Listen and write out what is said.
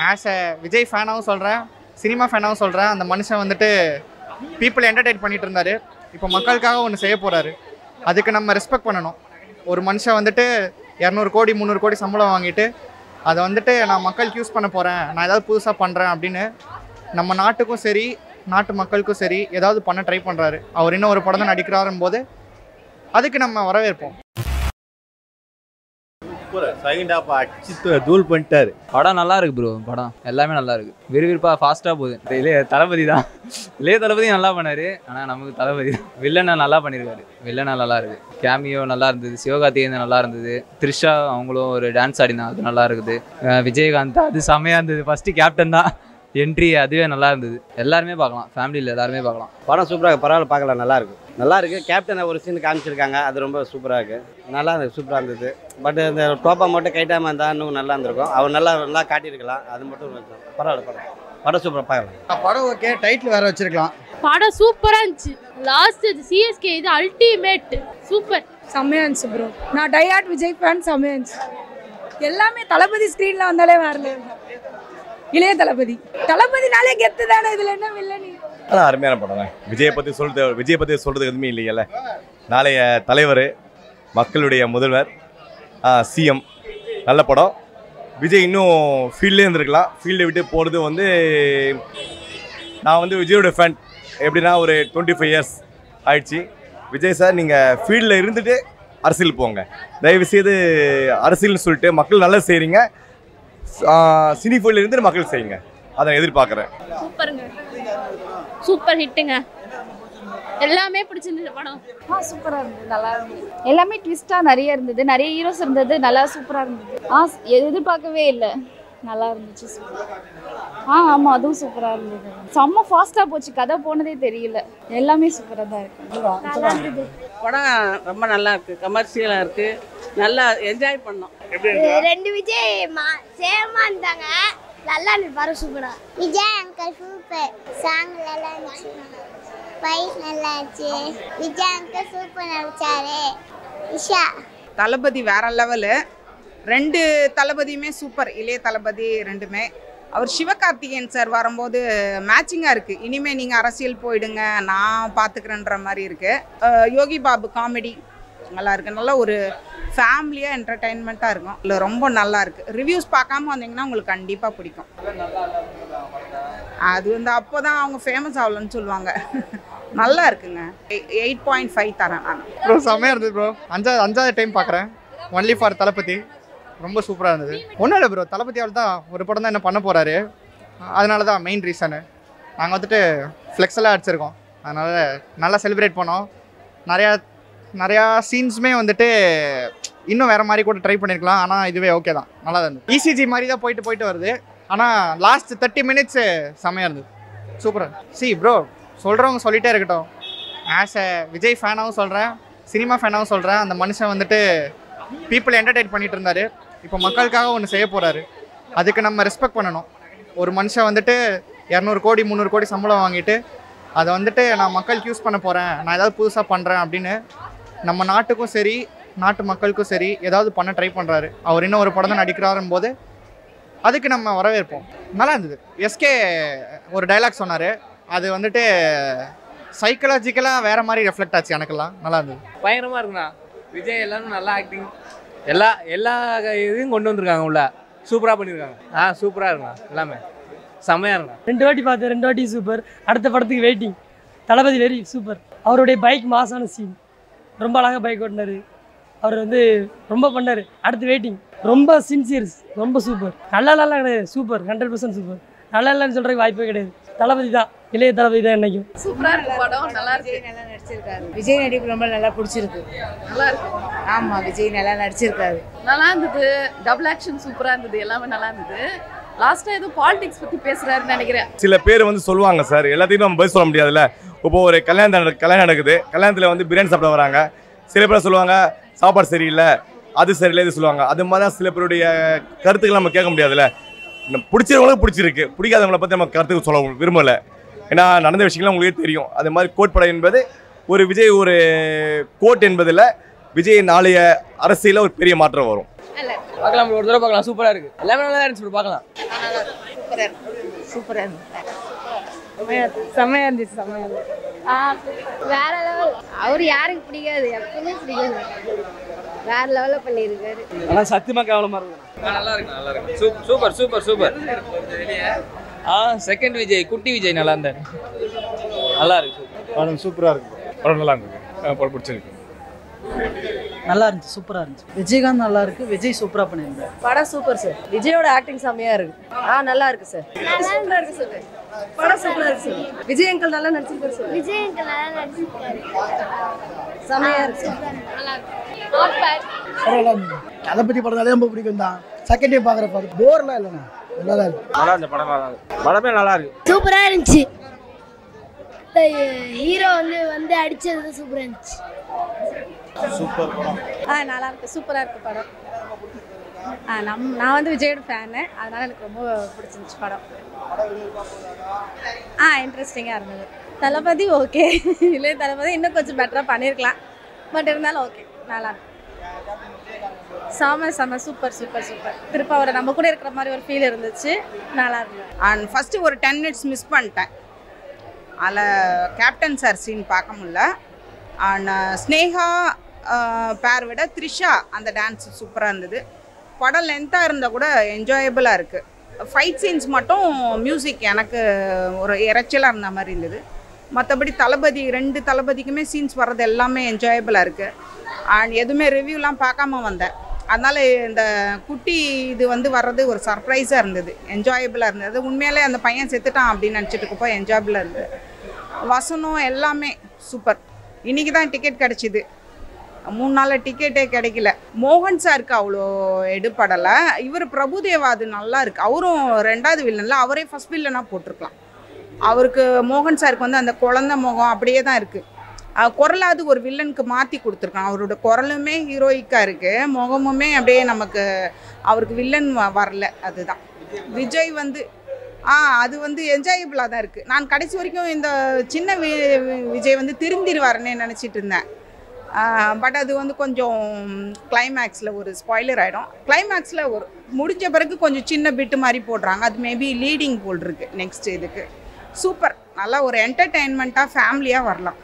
as a Vijay ஃபேனாகவும் சொல்கிறேன் cinema ஃபேனாகவும் சொல்கிறேன் அந்த மனுஷன் வந்துட்டு பீப்புள் என்டர்டெயின் பண்ணிட்டு இருந்தாரு இப்போ மக்களுக்காக ஒன்று செய்ய போகிறாரு அதுக்கு நம்ம ரெஸ்பெக்ட் பண்ணணும் ஒரு மனுஷன் வந்துட்டு இரநூறு கோடி முந்நூறு கோடி சம்பளம் வாங்கிட்டு அதை வந்துட்டு நான் மக்களுக்கு யூஸ் பண்ண போகிறேன் நான் ஏதாவது புதுசாக பண்ணுறேன் அப்படின்னு நம்ம நாட்டுக்கும் சரி நாட்டு மக்களுக்கும் சரி ஏதாவது பண்ண ட்ரை பண்ணுறாரு அவர் இன்னும் ஒரு படம் தான் நடிக்கிறாரும் போது அதுக்கு நம்ம வரவேற்போம் செகண்ட் ஹாஃப் அடிச்சு தூள் பண்ணிட்டாரு படம் நல்லா இருக்கு ப்ரோ படம் எல்லாமே நல்லா இருக்கு விறுவிறுப்பாக ஃபாஸ்ட்டாக போகுது இளைய தளபதி தான் இளைய தளபதி நல்லா பண்ணாரு ஆனால் நமக்கு தளபதி தான் வில்லனை நல்லா பண்ணியிருக்காரு வில்லனை நல்லா இருக்கு கேமியோ நல்லா இருந்தது சிவகார்த்திகேயன் நல்லா இருந்தது த்ரிஷா அவங்களும் ஒரு டான்ஸ் ஆடினாங்க அது நல்லா இருக்குது அஹ் விஜயகாந்த் அது செமையாக இருந்தது ஃபஸ்ட்டு கேப்டன் தான் என்ட்ரி அதுவே நல்லா இருந்தது எல்லாருமே பார்க்கலாம் ஃபேமிலியில் எல்லாருமே பார்க்கலாம் படம் சூப்பராக பரவாயில்ல பார்க்கலாம் நல்லா இருக்கு நல்லா இருக்கு கேப்டனை ஒரு சீன் காமிச்சிருக்காங்க அது ரொம்ப சூப்பராக இருக்கு நல்லா இருக்கு சூப்பராக இருந்தது பட் இந்த டோப்பா மட்டும் கைட்டாமல் இருந்தால் இன்னும் நல்லா இருந்திருக்கும் அவர் நல்லா நல்லா காட்டியிருக்கலாம் அது மட்டும் கொஞ்சம் பரவாயில்ல படம் படம் சூப்பராக பார்க்கலாம் படம் ஓகே டைட்டில் வேற வச்சிருக்கலாம் படம் சூப்பரா இருந்துச்சு லாஸ்ட் சிஎஸ்கே இது அல்டிமேட் சூப்பர் செம்மையா இருந்துச்சு ப்ரோ நான் டையாட் விஜய் ஃபேன் செம்மையா இருந்துச்சு எல்லாமே தளபதி ஸ்க்ரீனில் வந்தாலே வரல இளைய தளபதி தளபதினாலே கெத்து தானே இதில் என்ன வில்லனி ஆனால் அருமையான படம் தான் விஜயை பற்றி சொல்றது விஜயை பற்றி சொல்கிறது எதுவுமே இல்லையல்ல நாளைய தலைவர் மக்களுடைய முதல்வர் சிஎம் நல்ல படம் விஜய் இன்னும் ஃபீல்ட்லேயே இருந்திருக்கலாம் ஃபீல்டை விட்டு போகிறது வந்து நான் வந்து விஜயோட ஃபேன் எப்படின்னா ஒரு டுவெண்ட்டி ஃபைவ் இயர்ஸ் ஆயிடுச்சு விஜய் சார் நீங்கள் ஃபீல்டில் இருந்துட்டு அரசியல் போங்க தயவு செய்து அரசியல்னு சொல்லிட்டு மக்கள் நல்லா செய்கிறீங்க சினி ஃபீல்டில் இருந்து மக்கள் செய்யுங்க அதை எதிர்பார்க்குறேன் சூப்பருங்க சூப்பர் ஹிட்டுங்க எல்லாமே பிடிச்சிருந்துச்சு படம் ஆ சூப்பராக இருந்தது நல்லா இருந்தது எல்லாமே ட்விஸ்ட்டாக நிறைய இருந்தது நிறைய ஹீரோஸ் இருந்தது நல்லா சூப்பராக இருந்தது ஆ ஸ்- எதிர்பார்க்கவே இல்லை நல்லா இருந்துச்சு சூப்பர் ஆ ஆமாம் அதுவும் சூப்பராக இருந்தது செம்ம ஃபாஸ்ட்டாக போச்சு கதை போனதே தெரியல எல்லாமே சூப்பராக தான் இருக்கு படம் ரொம்ப நல்லா இருக்கு கமர்ஷியலாக இருக்கு நல்லா என்ஜாய் பண்ணோம் ரெண்டு விஜய் சேமா இருந்தாங்க நல்லா இருந்துச்சு படம் சூப்பரா விஜய் அங்கிள் சூப்பர் சாங் நல்லா இருந்துச்சு ஃபைட் நல்லா இருந்துச்சு விஜய் அங்கிள் சூப்பர் நடிச்சாரு இஷா தளபதி வேற லெவலு ரெண்டு தளபதியுமே சூப்பர் இளைய தளபதி ரெண்டுமே அவர் சிவகார்த்திகேயன் சார் வரும்போது மேட்சிங்காக இருக்குது இனிமேல் நீங்கள் அரசியல் போயிடுங்க நான் பார்த்துக்கிறேன்ற மாதிரி இருக்குது யோகி பாபு காமெடி நல்லா இருக்கு நல்ல ஒரு ஃபேமிலியாக என்டர்டெயின்மெண்ட்டாக இருக்கும் இல்லை ரொம்ப நல்லா இருக்குது ரிவ்யூஸ் பார்க்காம வந்தீங்கன்னா உங்களுக்கு கண்டிப்பாக பிடிக்கும் அது வந்து அப்போ தான் அவங்க ஃபேமஸ் ஆகலன்னு சொல்லுவாங்க நல்லா இருக்குங்க எயிட் பாயிண்ட் ஃபைவ் தரேன் நான் ப்ரோ செம்மையாக இருந்தது ப்ரோ அஞ்சாவது அஞ்சாவது டைம் பார்க்குறேன் ஒன்லி ஃபார் தளபதி ரொம்ப சூப்பராக இருந்தது ஒன்றும் இல்லை ப்ரோ தளபதியால் தான் ஒரு படம் தான் என்ன பண்ண போகிறாரு அதனால தான் மெயின் ரீசனு நாங்கள் வந்துட்டு ஃப்ளெக்ஸெல்லாம் அடிச்சிருக்கோம் அதனால் நல்லா செலிப்ரேட் பண்ணோம் நிறையா நிறையா சீன்ஸுமே வந்துட்டு இன்னும் வேறு மாதிரி கூட ட்ரை பண்ணியிருக்கலாம் ஆனால் இதுவே ஓகே தான் நல்லா தான் இருந்தது இசிஜி மாதிரி தான் போயிட்டு போயிட்டு வருது ஆனால் லாஸ்ட் தேர்ட்டி மினிட்ஸு செம்மையாக இருந்தது சூப்பராக சி ப்ரோ சொல்கிறவங்க சொல்லிட்டே இருக்கட்டும் ஆஸ் எ விஜய் ஃபேனாகவும் சொல்கிறேன் சினிமா ஃபேனாகவும் சொல்கிறேன் அந்த மனுஷன் வந்துட்டு பீப்புள் என்டர்டெயின் பண்ணிட்டு இருந்தாரு இப்போ மக்களுக்காக ஒன்று செய்ய போகிறாரு அதுக்கு நம்ம ரெஸ்பெக்ட் பண்ணணும் ஒரு மனுஷன் வந்துட்டு இரநூறு கோடி முந்நூறு கோடி சம்பளம் வாங்கிட்டு அதை வந்துட்டு நான் மக்களுக்கு யூஸ் பண்ண போகிறேன் நான் ஏதாவது புதுசாக பண்ணுறேன் அப்படின்னு நம்ம நாட்டுக்கும் சரி நாட்டு மக்களுக்கும் சரி ஏதாவது பண்ண ட்ரை பண்ணுறாரு அவர் இன்னும் ஒரு படம் தான் நடிக்கிறாரும் போது அதுக்கு நம்ம வரவேற்போம் நல்லா இருந்தது எஸ்கே ஒரு டைலாக் சொன்னார் அது வந்துட்டு சைக்கலாஜிக்கலாக வேற மாதிரி ரெஃப்ளெக்ட் ஆச்சு எனக்கெல்லாம் நல்லா இருந்தது பயங்கரமாக இருக்குண்ணா விஜய் எல்லாரும் நல்லா ஆக்டிங் எல்லா எல்லா இதையும் கொண்டு வந்திருக்காங்க உள்ள சூப்பராக பண்ணியிருக்காங்க ஆ சூப்பராக இருக்குண்ணா எல்லாமே செம்மையாக இருக்குண்ணா ரெண்டு வாட்டி பார்த்தேன் ரெண்டு வாட்டி சூப்பர் அடுத்த படத்துக்கு வெயிட்டிங் தளபதி வெரி சூப்பர் அவருடைய பைக் மாசான சீன் ரொம்ப அழகாக பைக் ஓட்டினாரு அவர் வந்து ரொம்ப பண்ணார் அடுத்து வெயிட்டிங் ரொம்ப சின்சியர்ஸ் ரொம்ப சூப்பர் நல்லா நல்லா கிடையாது சூப்பர் ஹண்ட்ரட் பர்சன்ட் சூப்பர் நல்லா இல்லைன்னு சொல்கிறதுக்கு வாய்ப்பே கிடையாது தளபதி தான் இளைய தளபதி தான் என்னைக்கும் சூப்பராக இருக்கு படம் நல்லா இருக்கு நல்லா நடிச்சிருக்காரு விஜய் நடிப்பு ரொம்ப நல்லா பிடிச்சிருக்கு நல்லா இருக்கு ஆமா விஜய் நல்லா நடிச்சிருக்காரு நல்லா இருந்தது டபுள் ஆக்ஷன் சூப்பராக இருந்தது எல்லாமே நல்லா இருந்தது லாஸ்ட்டாக ஏதோ பாலிடிக்ஸ் பற்றி பேசுகிறாருன்னு நினைக்கிறேன் சில பேர் வந்து சொல்லுவாங்க சார் எல்லாத்தையும் நம்ம பதில் சொல்ல முடியாதுல்ல இப்போ ஒரு கல்யாணம் நட- கல்யாணம் நடக்குது கல்யாணத்தில் வந்து பிரியாணி சாப்பிட வராங்க சில பேர் சொல்லுவாங்க சாப்பாடு சரியில்லை அது சரியில்லை இது சொல்லுவாங்க அது மாதிரி தான் சில பேருடைய கருத்துக்கள் நம்ம கேட்க முடியாதுல்ல நம்ம பிடிச்சவங்களுக்கு பிடிச்சிருக்கு பிடிக்காதவங்களை பற்றி நம்ம கருத்துக்கு சொல்ல விரும்பலை ஏன்னா நடந்த விஷயங்கள்லாம் உங்களுக்கே தெரியும் அது மாதிரி கோட் படம் என்பது ஒரு விஜய் ஒரு கோட் என்பதில் விஜய் நாளைய அரசியலில் ஒரு பெரிய மாற்றம் வரும் பார்க்கலாம் bro, ஒரு தடவை பார்க்கலாம் சூப்பராக இருக்குது எல்லாமே நல்லா இருந்துச்சு bro, பார்க்கலாம் சூப்பராக இருக்கு சூப்பராக இருந்துச்சு செம்மையா இருந்துச்சு செம்மையா இருந்துச்சு ஆ வேற லெவல் அவர் யாருக்கு பிடிக்காது எப்பவுமே பிடிக்காது வேற லெவலில் பண்ணியிருக்காரு ஆனால் சத்தியமாக கேவலமாக இருக்கு நல்லா இருக்கு நல்லா இருக்கு சூப்பர் சூப்பர் சூப்பர் ஆ செகண்ட் விஜய் குட்டி விஜய் நல்லா இருந்தார் நல்லா இருக்கு படம் சூப்பராக இருக்கு படம் நல்லா இருக்கு படம் பிடிச்சிருக்கு நல்லா இருந்துச்சு சூப்பராக இருந்துச்சு விஜயகாந்த் நல்லா இருக்கு விஜய் சூப்பராக பண்ணியிருந்தார் படம் சூப்பர் சார் விஜயோட ஆக்டிங் செம்மையா இருக்கு ஆ நல்லா இருக்கு சார் சூப்பரா இருக்கு சார் படம் சூப்பரா இருக்கு சார் விஜய் அங்கிள் நல்லா நடிச்சிருக்காரு சார் விஜய் அங்கிள் நல்லா நடிச்சிருக்காரு செம்மையா இருக்கு சார் நல்லா இருக்கு நாட் பேட் தளபதி படம் தான் ரொம்ப பிடிக்கும் தான் செகண்ட் டைம் பார்க்குற படம் போர்லாம் இல்லைண்ணா நல்லா தான் இருக்கு நல்லா இருந்துச்சு படம் நல்லா இருக்கு படமே நல்லா இருக்கு சூப்பராக இருந்துச்சு ஹீரோ வந்து வந்து அடிச்சது சூப்பராக இருந்துச்சு சூப்பர் ஆ நல்லா இருக்கு சூப்பரா இருக்கு படம் ஆ நம் நான் வந்து விஜயோட ஃபேனு அதனால எனக்கு ரொம்ப பிடிச்சிருந்துச்சு படம் ஆ இன்ட்ரெஸ்டிங்காக இருந்தது தளபதி ஓகே இல்லை தளபதி இன்னும் கொஞ்சம் பெட்டராக பண்ணியிருக்கலாம் பட் இருந்தாலும் ஓகே நல்லா இருக்கு செம செம சூப்பர் சூப்பர் சூப்பர் திருப்ப அவரை நம்ம கூட இருக்கிற மாதிரி ஒரு ஃபீல் இருந்துச்சு நல்லா இருந்தது அண்ட் ஃபஸ்ட்டு ஒரு டென் மினிட்ஸ் மிஸ் பண்ணிட்டேன் அதில் கேப்டன் சார் சீன் பார்க்க முடியல அண்ட் ஸ்னேகா பேர் விட த்ரிஷா அந்த டான்ஸ் சூப்பராக இருந்தது படம் லென்த்தாக இருந்தால் கூட என்ஜாயபிளாக இருக்குது ஃபைட் சீன்ஸ் மட்டும் மியூசிக் எனக்கு ஒரு இறைச்சலாக இருந்த மாதிரி இருந்தது மற்றபடி தளபதி ரெண்டு தளபதிக்குமே சீன்ஸ் வர்றது எல்லாமே என்ஜாயபிளாக இருக்குது அண்ட் எதுவுமே ரிவ்யூலாம் பார்க்காம வந்தேன் அதனால் இந்த குட்டி இது வந்து வர்றது ஒரு சர்ப்ரைஸாக இருந்தது என்ஜாயபிளாக இருந்தது உண்மையிலே அந்த பையன் செத்துட்டான் அப்படின்னு நினச்சிட்டு இருக்கப்போ என்ஜாயபிளாக இருந்தது வசனம் எல்லாமே சூப்பர் இன்றைக்கி தான் டிக்கெட் கிடச்சிது மூணு நாளில் டிக்கெட்டே கிடைக்கல மோகன் சாருக்கு அவ்வளோ எடுப்படலை இவர் பிரபுதேவா அது நல்லா இருக்கு அவரும் ரெண்டாவது வில்லனில் அவரே ஃபஸ்ட் வில்லனாக போட்டிருக்கலாம் அவருக்கு மோகன் சாருக்கு வந்து அந்த குழந்தை முகம் அப்படியே தான் இருக்குது குரலாவது ஒரு வில்லனுக்கு மாற்றி கொடுத்துருக்கான் அவரோட குரலுமே ஹீரோயிக்காக இருக்குது முகமுமே அப்படியே நமக்கு அவருக்கு வில்லன் வ- வரல அதுதான் விஜய் வந்து ஆ அது வந்து என்ஜாயபிளாக தான் இருக்குது நான் கடைசி வரைக்கும் இந்த சின்ன வி விஜய் வந்து திருந்திருவாருன்னு நினச்சிட்டு இருந்தேன் பட் அது வந்து கொஞ்சம் கிளைமேக்ஸில் ஒரு ஸ்பாய்லர் ஆகிடும் கிளைமேக்ஸில் ஒரு முடிஞ்ச பிறகு கொஞ்சம் சின்ன பிட்டு மாதிரி போடுறாங்க அது மேபி லீடிங் போல் இருக்கு நெக்ஸ்ட் இதுக்கு சூப்பர் நல்லா ஒரு என்டர்டெயின்மெண்ட்டாக ஃபேமிலியாக வரலாம்